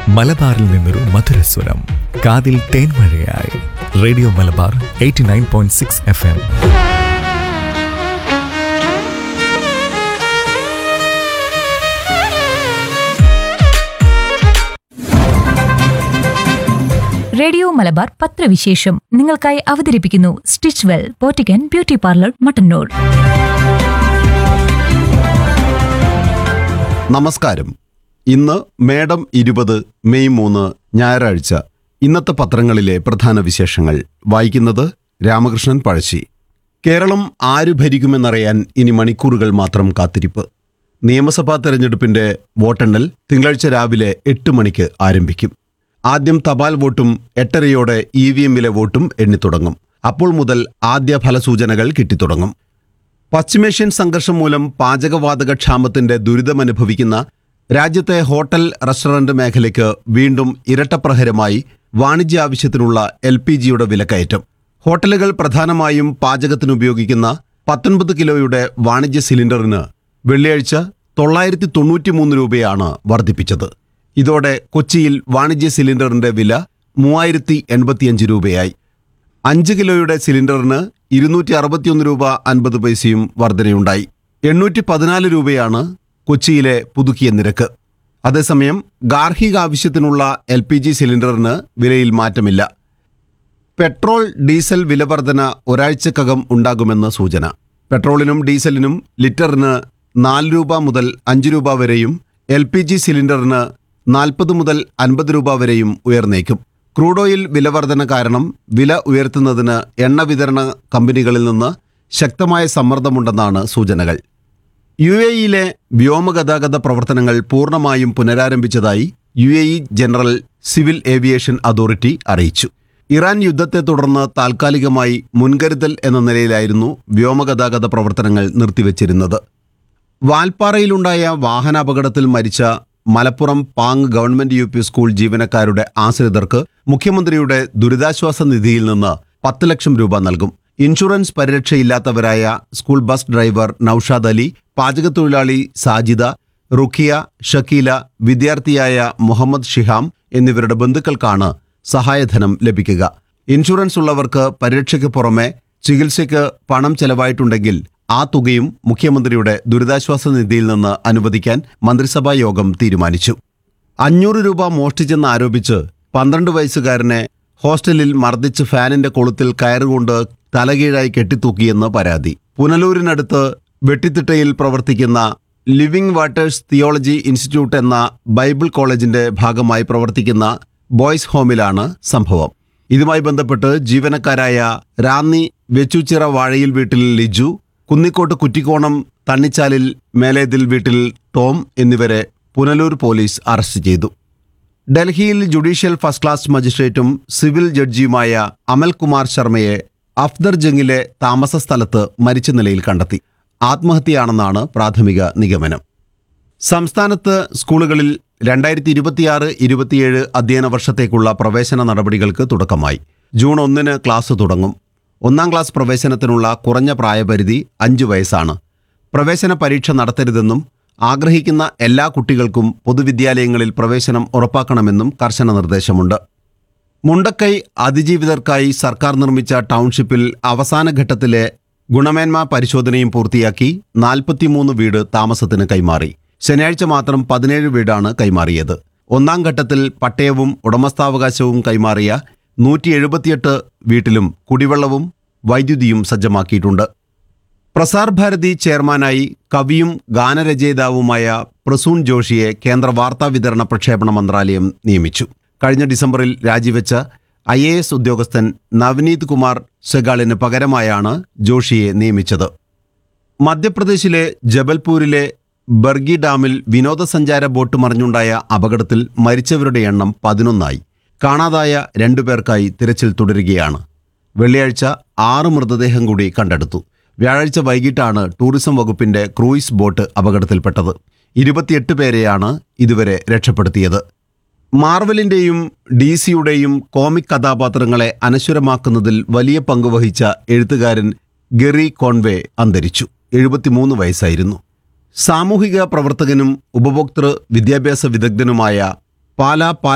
മലബാറിൽ നിന്നൊരു മധുരസ്വരം കാതിൽ തേൻമഴയായി radio Malabar eighty nine point six F M radio Malabar പത്രവിശേഷം നിങ്ങൾക്കായി അവതരിപ്പിക്കുന്നു സ്റ്റിച്ച് വെൽ പോറ്റിക്കൻ ബ്യൂട്ടി പാർലർ മട്ടന്നൂർ നമസ്കാരം ഇന്ന് മേടം ഇരുപത് മെയ് മൂന്ന് ഞായറാഴ്ച ഇന്നത്തെ പത്രങ്ങളിലെ പ്രധാന വിശേഷങ്ങൾ വായിക്കുന്നത് രാമകൃഷ്ണൻ പഴശ്ശി കേരളം ആര് ഭരിക്കുമെന്നറിയാൻ ഇനി മണിക്കൂറുകൾ മാത്രം കാത്തിരിപ്പ് നിയമസഭാ തെരഞ്ഞെടുപ്പിന്റെ വോട്ടെണ്ണൽ തിങ്കളാഴ്ച രാവിലെ എട്ട് മണിക്ക് ആരംഭിക്കും ആദ്യം തപാൽ വോട്ടും എട്ടരയോടെ ഇ വി എമ്മിലെ വോട്ടും എണ്ണിത്തുടങ്ങും അപ്പോൾ മുതൽ ആദ്യ ഫലസൂചനകൾ കിട്ടിത്തുടങ്ങും പശ്ചിമേഷ്യൻ സംഘർഷം മൂലം പാചകവാതക ക്ഷാമത്തിന്റെ ദുരിതമനുഭവിക്കുന്ന രാജ്യത്തെ ഹോട്ടൽ റെസ്റ്റോറന്റ് മേഖലയ്ക്ക് വീണ്ടും ഇരട്ടപ്രഹരമായി വാണിജ്യ ആവശ്യത്തിനുള്ള എൽ പി ജിയുടെ വിലക്കയറ്റം ഹോട്ടലുകൾ പ്രധാനമായും പാചകത്തിന് ഉപയോഗിക്കുന്ന പത്തൊൻപത് കിലോയുടെ വാണിജ്യ സിലിണ്ടറിന് വെള്ളിയാഴ്ച തൊള്ളായിരത്തി തൊണ്ണൂറ്റിമൂന്ന് രൂപയാണ് വർദ്ധിപ്പിച്ചത് ഇതോടെ കൊച്ചിയിൽ വാണിജ്യ സിലിണ്ടറിന്റെ വില മൂവായിരത്തി എൺപത്തിയഞ്ച് രൂപയായി അഞ്ച് കിലോയുടെ സിലിണ്ടറിന് ഇരുന്നൂറ്റി അറുപത്തിയൊന്ന് രൂപ അൻപത് പൈസയും വർധനയുണ്ടായി എണ്ണൂറ്റി പതിനാല് രൂപയാണ് കൊച്ചിയിലെ പുതുക്കിയ നിരക്ക് അതേസമയം ഗാർഹിക ആവശ്യത്തിനുള്ള എൽ പി ജി സിലിണ്ടറിന് വിലയിൽ മാറ്റമില്ല പെട്രോൾ ഡീസൽ വില വർധന ഒരാഴ്ചക്കകം ഉണ്ടാകുമെന്ന് സൂചന പെട്രോളിനും ഡീസലിനും ലിറ്ററിന് നാല് രൂപ മുതൽ അഞ്ച് രൂപ വരെയും എൽ പി ജി സിലിണ്ടറിന് നാൽപ്പത് മുതൽ അൻപത് രൂപ വരെയും ഉയർന്നേക്കും ക്രൂഡ് ഓയിൽ വില വർധന കാരണം വില ഉയർത്തുന്നതിന് എണ്ണ വിതരണ കമ്പനികളിൽ നിന്ന് ശക്തമായ സമ്മർദ്ദമുണ്ടെന്നാണ് സൂചനകൾ യു എ ഇയിലെ വ്യോമഗതാഗത പ്രവർത്തനങ്ങൾ പൂർണ്ണമായും പുനരാരംഭിച്ചതായി U A E general civil aviation authority അറിയിച്ചു ഇറാൻ യുദ്ധത്തെ തുടർന്ന് താൽക്കാലികമായി മുൻകരുതൽ എന്ന നിലയിലായിരുന്നു വ്യോമഗതാഗത പ്രവർത്തനങ്ങൾ നിർത്തിവച്ചിരുന്നത് വാൽപ്പാറയിലുണ്ടായ വാഹനാപകടത്തിൽ മരിച്ച Malappuram Pang government U P school ജീവനക്കാരുടെ ആശ്രിതർക്ക് മുഖ്യമന്ത്രിയുടെ ദുരിതാശ്വാസ നിധിയിൽ നിന്ന് പത്ത് ലക്ഷം രൂപ നൽകും ഇൻഷുറൻസ് പരിരക്ഷയില്ലാത്തവരായ school bus driver Noushad Ali പാചകത്തൊഴിലാളി സാജിദ റുഖിയ ഷക്കീല വിദ്യാർത്ഥിയായ മുഹമ്മദ് ഷിഹാം എന്നിവരുടെ ബന്ധുക്കൾക്കാണ് സഹായധനം ലഭിക്കുക ഇൻഷുറൻസ് ഉള്ളവർക്ക് പരിരക്ഷയ്ക്ക് പുറമെ ചികിത്സയ്ക്ക് പണം ചെലവായിട്ടുണ്ടെങ്കിൽ ആ തുകയും മുഖ്യമന്ത്രിയുടെ ദുരിതാശ്വാസ നിധിയിൽ നിന്ന് അനുവദിക്കാൻ മന്ത്രിസഭാ യോഗം തീരുമാനിച്ചു അഞ്ഞൂറ് രൂപ മോഷ്ടിച്ചെന്ന് ആരോപിച്ച് പന്ത്രണ്ട് വയസ്സുകാരനെ ഹോസ്റ്റലിൽ മർദ്ദിച്ച് ഫാനിന്റെ കൊളുത്തിൽ കയറുകൊണ്ട് തലകീഴായി കെട്ടിത്തൂക്കിയെന്ന് പരാതി പുനലൂരിനടുത്ത് വെട്ടിത്തിട്ടയിൽ പ്രവർത്തിക്കുന്ന ലിവിംഗ് വാട്ടേഴ്സ് തിയോളജി ഇൻസ്റ്റിറ്റ്യൂട്ട് എന്ന ബൈബിൾ കോളേജിന്റെ ഭാഗമായി പ്രവർത്തിക്കുന്ന ബോയ്സ് ഹോമിലാണ് സംഭവം ഇതുമായി ബന്ധപ്പെട്ട് ജീവനക്കാരായ റാന്നി വെച്ചുച്ചിറ വാഴയിൽ വീട്ടിൽ ലിജു കുന്നിക്കോട്ട് കുറ്റിക്കോണം തണ്ണിച്ചാലിൽ മേലേതിൽ വീട്ടിൽ ടോം എന്നിവരെ പുനലൂർ പോലീസ് അറസ്റ്റ് ചെയ്തു ഡൽഹിയിൽ ജുഡീഷ്യൽ ഫസ്റ്റ് ക്ലാസ് മജിസ്ട്രേറ്റും സിവിൽ ജഡ്ജിയുമായ അമൽകുമാർ ശർമ്മയെ അഫ്ദർ ജംഗിലെ താമസ സ്ഥലത്ത് മരിച്ച നിലയിൽ കണ്ടെത്തി ആത്മഹത്യയാണെന്നാണ് പ്രാഥമിക നിഗമനം സംസ്ഥാനത്ത് സ്കൂളുകളിൽ രണ്ടായിരത്തി ഇരുപത്തിയാറ് ഇരുപത്തിയേഴ് അധ്യയന വർഷത്തേക്കുള്ള പ്രവേശന നടപടികൾക്ക് തുടക്കമായി ജൂൺ ഒന്നിന് ക്ലാസ് തുടങ്ങും ഒന്നാം ക്ലാസ് പ്രവേശനത്തിനുള്ള കുറഞ്ഞ പ്രായപരിധി അഞ്ച് വയസ്സാണ് പ്രവേശന പരീക്ഷ നടത്തരുതെന്നും ആഗ്രഹിക്കുന്ന എല്ലാ കുട്ടികൾക്കും പൊതുവിദ്യാലയങ്ങളിൽ പ്രവേശനം ഉറപ്പാക്കണമെന്നും കർശന നിർദ്ദേശമുണ്ട് മുണ്ടക്കൈ അതിജീവിതർക്കായി സർക്കാർ നിർമ്മിച്ച ടൗൺഷിപ്പിൽ അവസാന ഘട്ടത്തിലെ ഗുണമേന്മ പരിശോധനയും പൂർത്തിയാക്കി നാൽപ്പത്തിമൂന്ന് വീട് താമസത്തിന് കൈമാറി ശനിയാഴ്ച മാത്രം പതിനേഴ് വീടാണ് കൈമാറിയത് ഒന്നാം ഘട്ടത്തിൽ പട്ടയവും ഉടമസ്ഥാവകാശവും കൈമാറിയ നൂറ്റി എഴുപത്തിയെട്ട് വീട്ടിലും കുടിവെള്ളവും വൈദ്യുതിയും സജ്ജമാക്കിയിട്ടുണ്ട് പ്രസാർ ഭാരതി ചെയർമാനായി കവിയും ഗാനരചയിതാവുമായ പ്രസൂൺ ജോഷിയെ കേന്ദ്ര വാർത്താ വിതരണ പ്രക്ഷേപണ മന്ത്രാലയം നിയമിച്ചു കഴിഞ്ഞ ഡിസംബറിൽ രാജിവെച്ച ഐ എ എസ് ഉദ്യോഗസ്ഥൻ നവനീത് കുമാർ സെഗാളിന് പകരമായാണ് ജോഷിയെ നിയമിച്ചത് മധ്യപ്രദേശിലെ ജബൽപൂരിലെ ബർഗി ഡാമിൽ വിനോദസഞ്ചാര ബോട്ട് മറിഞ്ഞുണ്ടായ അപകടത്തിൽ മരിച്ചവരുടെ എണ്ണം പതിനൊന്നായി കാണാതായ രണ്ടുപേർക്കായി തിരച്ചിൽ തുടരുകയാണ് വെള്ളിയാഴ്ച ആറ് മൃതദേഹം കൂടി കണ്ടെടുത്തു വ്യാഴാഴ്ച വൈകിട്ടാണ് ടൂറിസം വകുപ്പിന്റെ ക്രൂയിസ് ബോട്ട് അപകടത്തിൽപ്പെട്ടത് ഇരുപത്തിയെട്ട് പേരെയാണ് ഇതുവരെ രക്ഷപ്പെടുത്തിയത് മാർവലിന്റെയും ഡി സിയുടെയും കോമിക് കഥാപാത്രങ്ങളെ അനശ്വരമാക്കുന്നതിൽ വലിയ പങ്കുവഹിച്ച എഴുത്തുകാരൻ ഗെറി കോൺവേ അന്തരിച്ചു എഴുപത്തിമൂന്ന് വയസ്സായിരുന്നു സാമൂഹിക പ്രവർത്തകനും ഉപഭോക്തൃ വിദ്യാഭ്യാസ വിദഗ്ധനുമായ പാലാ പാൽ